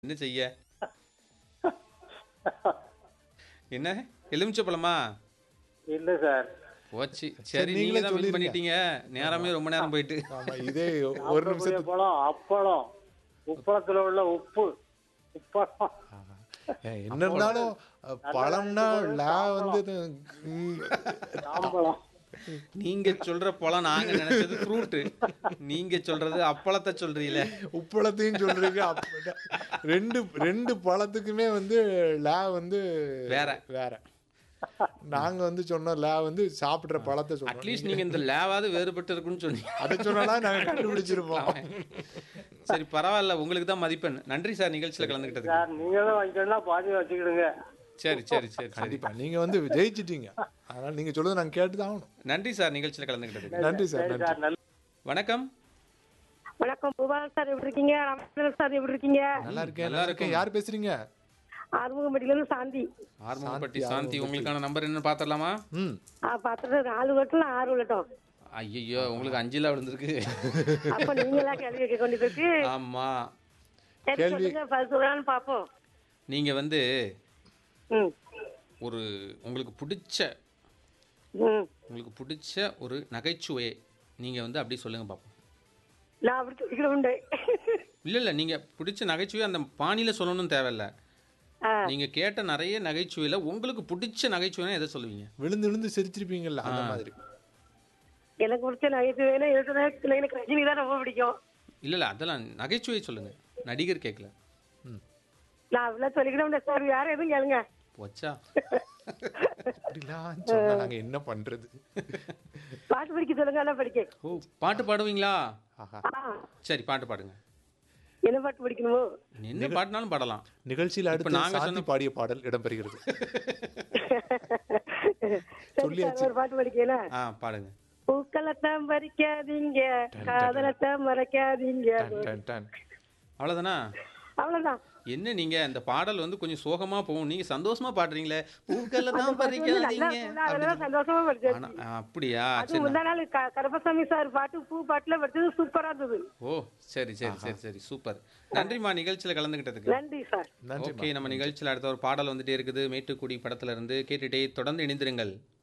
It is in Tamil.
என்ன செய்ய என்ன எலுமிச்சை பழமா இல்ல சார் போச்சு சரி, சரி நீங்களே நீங்க தான் வின் சொல்லிருங்க. பண்ணிட்டீங்க நேரமே ரொம்ப நேரம் போயிட்டு ஆமா இதே ஒரு சாப்பிடக்கூடிய நிமிஷத்துக்கு பழம் அப்பளம் உப்பளத்துல உள்ள உப்பு உப்பளம் ஏன், என்ன இருந்தாலும் அஹ், பழம்னா லா வந்து இது, ம், சாம்பளம் நீங்க சொல்ற பழம் நாங்க நினைச்சது ஃப்ரூட் நீங்க சொல்றது அப்பளத்தை சொல்றீங்களே உப்பளத்தையும் சொல்றீங்க அப்ப- ரெண்டு ரெண்டு பழத்துக்குமே வந்து லா வந்து வேற. வேற நாங்க வந்து சொன்னோம் லா வந்து சாப்பிடுற பழத்தை சொன்னோம் அட்லீஸ்ட் நீங்க இந்த லேவாவது வேறுபட்டு இருக்குன்னு சொன்னீங்க அதை சொன்னா நாங்க கண்டுபிடிச்சிருப்போம் சரி பரவாயில்ல உங்களுக்கு தான் மதிப்பெண் நன்றி சார் நிகழ்ச்சியில கலந்துக்கிட்டதுக்கு சார் நீங்களும் வாங்கிக்கணும்னா பாதி வச்சுக்கிடுங்க சரி சரி சரி சரி கண்டிப்பா நீங்க வந்து ஜெயிச்சிட்டீங்க அதனால நீங்க சொல்றது நாங்க கேட்டுதான் ஆகணும் நன்றி சார் நிகழ்ச்சியில கலந்துக்கிட்டதுக்கு நன்றி சார் சரி நன்றி சார் நல்ல வணக்கம் வணக்கம் புபால் சார் எப்படி இருக்கீங்க ராமச்சந்திரன் சார் எப்படி இருக்கீங்க நல்லா இருக்கேன் நல்லா நல்லா இருக்கேன் யார் பேசுறீங்க ஆறுமுகம்பட்டியில இருந்து சாந்தி ஆர்மம்பட்டி சாந்தி உங்களுக்கான நம்பர் என்னன்னு பாத்திரலாமா ம் ஆ பார்த்துட்டு நாலு வட்டம் ஆறு விளட்டம் ஐயோ உங்களுக்கு அஞ்சுல விழுந்திருக்கு அப்ப நீங்களா கேள்வி கேட்க கொண்டு போயிருக்கு ஆமா சரி கேள்வி- சொல்லுங்க பதில் சொல்லலாம்னு பார்ப்போம் நீங்க வந்து ம் ஒரு உங்களுக்கு பிடிச்ச ம் உங்களுக்கு பிடிச்ச ஒரு நகைச்சுவையை நீங்க வந்து அப்படி சொல்லுங்க பாப்போம் நான் அப்படி சொல்லிக்கிற உண்டு இல்ல இல்ல நீங்க பிடிச்ச நகைச்சுவை அந்த பாணியில சொல்லணும்னு தேவையில்ல ஆ, நீங்க கேட்ட நிறைய நகைச்சுவையில உங்களுக்கு பிடிச்ச நகைச்சுவைனா எதை சொல்லுவீங்க விழுந்து விழுந்து சிரிச்சிருப்பீங்கல்ல அந்த மாதிரி எனக்கு பிடிச்ச நகைச்சுவைனா எனக்கு எனக்கு ரஜினி தான் ரொம்ப பிடிக்கும் இல்ல இல்ல அதெல்லாம் நகைச்சுவை சொல்லுங்க நடிகர் கேட்கல நான் அப்படிலாம் சொல்லிக்கிற உண்டு சார் யாரும் எதுவும் கேளுங்க போச்சா அப்படிலாம் சொன்னா நாங்க என்ன பண்றது பாட்டு படிக்க சொல்லுங்க நான் படிக்க ஓ பாட்டு பாடுவீங்களா ஆஹா ஆ, சரி பாட்டு பாடுங்க என்ன பாட்டு படிக்கணுமோ என்ன பாட்டுனாலும் பாடலாம் நிகழ்ச்சியில் அடுத்து நாங்க சாந்தி பாடிய பாடல் இடம்பெறுகிறது சரி சார் ஒரு பாட்டு படிக்கணும் ஆ பாடுங்க பூக்களத்தான் பறிக்காதீங்க காதலத்தான் மறைக்காதீங்க டன், டன், டன். அவ்வளவுதானா அவ்வளவுதான் என்ன நீங்க இந்த பாடல் வந்து கொஞ்சம் சோகமா போகும் நீங்க சந்தோஷமா பாடுறீங்களே பூக்களை தான் நல்லா பறிக்காதீங்க இருக்குல்ல, அதெல்லாம் சந்தோஷமா படிச்சேன் ஆனா, அப்படியா அது சரி முந்தா நாள் க- கருப்பசாமி சார் பாட்டு பூ பாட்டுல படிச்சது சூப்பரா இருந்தது ஓ சரி சரி சரி சரி சூப்பர் நன்றிம்மா நிகழ்ச்சியில கலந்துகிட்டதுக்கு நன்றி சார் நன்றி ஓகே நம்ம நிகழ்ச்சியில அடுத்த ஒரு பாடல் வந்துட்டே இருக்குது மேட்டுக்குடி படத்துல இருந்து கேட்டுட்டே தொடர்ந்து இணைந்திருங்கள்